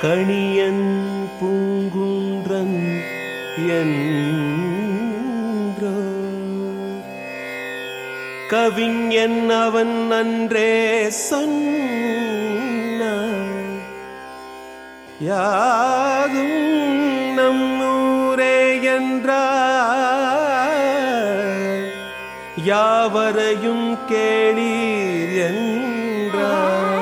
கணியன் பூங்குன்றன் என்றோ கவிஞன் அவன் அன்றே சொன்னான் யாதும் நம் ஊரே என்றார் யாவரையும் கேளீர் என்றார்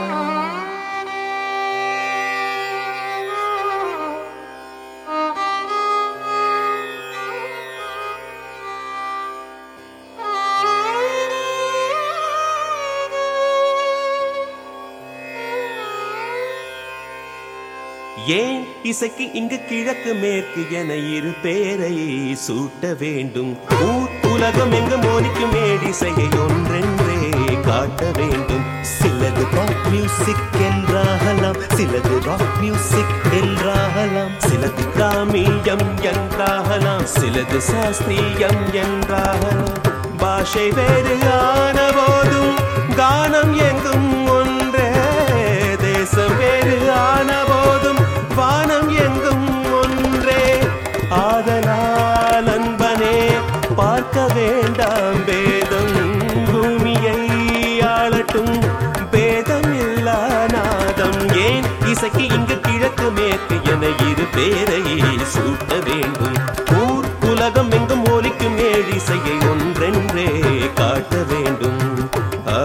ஏன் இசைக்கு இங்கு கிழக்கு மேற்கு என இரு பேரை சூட்ட வேண்டும் ஊர் உலகம் எங்கு மோனிக்கும் மேடிசையை ஒன்றென்றே காட்ட வேண்டும் சிலது பாப் மியூசிக் என்றாகலாம் சிலது ராக் மியூசிக் என்றாகலாம் சிலது கிராமியம் என்றாகலாம் சிலது சாஸ்திரியம் என்றாகலாம் பாஷை வேறு ஆன போதும் கானம் எங்கும் ஒன்றே தேசம் வேறு ஆன போதும் வானம் எங்கும் ஒன்றே ஆதலால் அன்பனே பார்க்க வேண்டாம் பேதம் பூமியை ஆளட்டும் பேதம் இல்லா நாதம் ஏன் இசைக்கு இங்கு கிழக்கு மேற்கு என இரு பேரை சூட்ட வேண்டும் ஊர் உலகம் எங்கும் ஒலிக்கும் ஏழிசையை ஒன்றென்றே காட்ட வேண்டும் ஆ,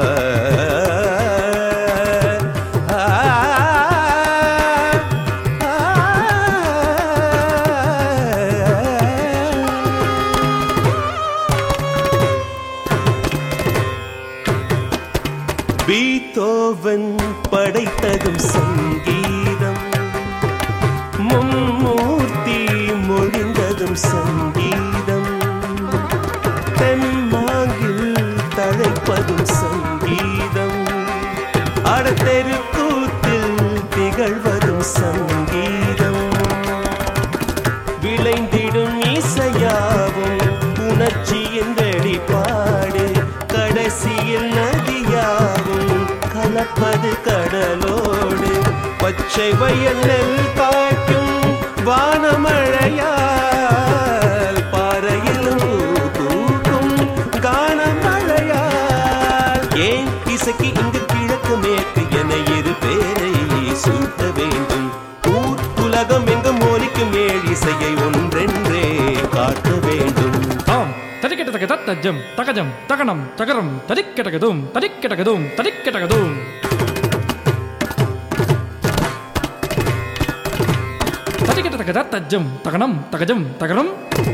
ஆ, பீத்தோவன் படைத்ததும் சங்கீதம் மும்மூர்த்தி மொழிந்ததும் சங்கீதம் தென்மாங்கில் தழைப்பதும் சங்கீதம் அடத்தெருக்கூத்தில் திகழ்வதும் சங்கீதம் விளைந்திடும் இசையாவும் உணர்ச்சியின் வெளிப்பாடு கடைசியில் நதியாவும் கலப்பது கடலோடு பச்சை வயல் நெல் காட்டும் வானமழையால் பாறையிலும் தூக்கும் கானமழையால் ஏன் இசைக்கு இங்கு கிழக்கு மேற்கு என இரு பேரை சூட்ட வேண்டும் ஊர் உலகம் எங்கும் ஒலிக்கும் ஏழ் இசையை ஒன்றென்றே காட்ட வேண்டும் தாம் தரிக்கெட்டதக தத்தஜம் தகஜம் தகனம் தகரம் தரிக்கெட்டகதும் தரிக்கெட்டகதும் தரிக்கெட்டகதும் தரிக்கெட்டதக தத்தஜம் தகனம் தகஜம் தகரம்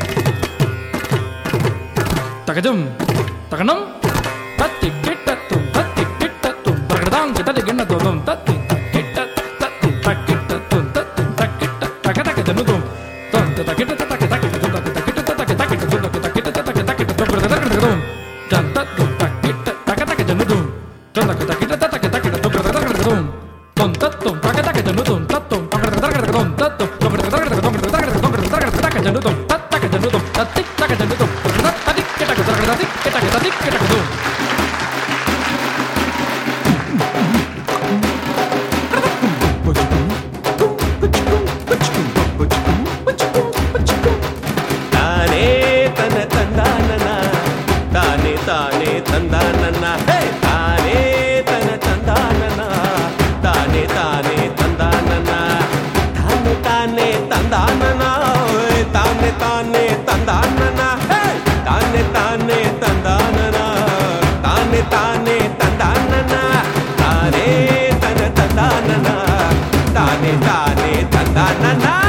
தகஜம் தகனம் தத்தி கிட்டத்தும் தத்தி கிட்டத்தும் தகடதாங்க தடி கிண்ணத்தும் தத்தி கிட்ட தத்தி தக்கிட்டத்தும் தத்தி தக்கிட்ட தக தக ஜனுதும் தந்த தக்கிட்ட தக்க தக்கிட்ட தக்க தக்கிட்ட தக்க தக்கிட்ட தக்க தக்கிட்ட தக்க தக்கிட்ட தக்க தக்கிட்டதும் தந்த தக்கிட்ட தக்க தக்க ஜனுதும் தந்த தக்கிட்ட தக்க தக்கிட்ட தக்க தக்கிட்டதும் தொந்தத்தும் தக தக ஜனுதும் தத்தும் தக தக தக்கிட்டதும் தத்தும் தக தக தக்கிட்டதும் தக தக தக்கிட்டதும் தக்க ஜனுதும் தக்க ஜனுதும் தத்தி தக்க ஜனுதும் தத்தி கிட்ட தக்க தத்தி கிட்ட தத்தி கிட்ட ததும் தானே தன தந்தானனா தானே தானே தந்தானனா ஹே! தானே தன தந்தானனா தானே தானே தந்தானனா தானே தானே தந்தானனா ஓய்! தானே தானே தந்தானனா ஹே! தானே தானே தந்தானனா தானே தானே தந்தானனா தானே தன தந்தானனா தானே தானே தந்தானனா